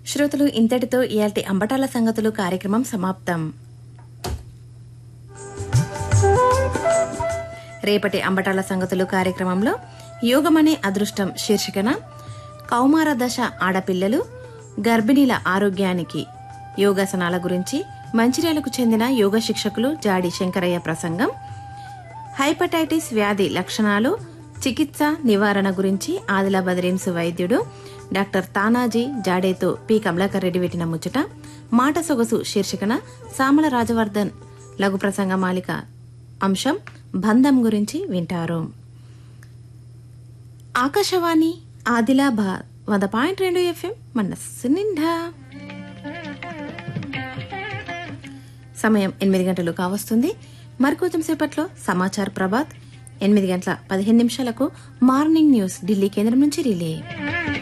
శ్రోతలు ఇంతటితో ఇయాల్టి అంబటాల సంగతులు కార్యక్రమం సమాప్తం రేపటి అంబటాల సంగతులు కార్యక్రమంలో యోగమనే అదృష్టం శీర్షికన కౌమార దశ ఆడపిల్లలు గర్భిణీల ఆరోగ్యానికి యోగాసనాల గురించి మంచిర్యాలకు చెందిన యోగ శిక్షకులు జాడి శంకరయ్య ప్రసంగం హైపటైటిస్ వ్యాధి లక్షణాలు చికిత్స నివారణ గురించి ఆదిలాబాద్ రిమ్స్ వైద్యుడు డాక్టర్ తానాజీ జాడేతో పి కమలాకర్ రెడ్డి పెట్టిన ముచ్చట మాట సొగసు శీర్షికన సామల రాజవర్ధన్ లఘు ప్రసంగ మాలిక అంశం బంధం గురించి వింటారు ఆకాశవాణి ఆదిలాబాద్ వంద పాయింట్ రెండు ఎఫ్ఎం మనస్సు నిండా సమయం ఎనిమిది గంటలు కావస్తుంది మరికొంచెం సేపట్లో సమాచార్ ప్రభాత్ ఎనిమిది గంటల పదిహేను నిమిషాలకు మార్నింగ్ న్యూస్ ఢిల్లీ కేంద్రం నుంచి రిలే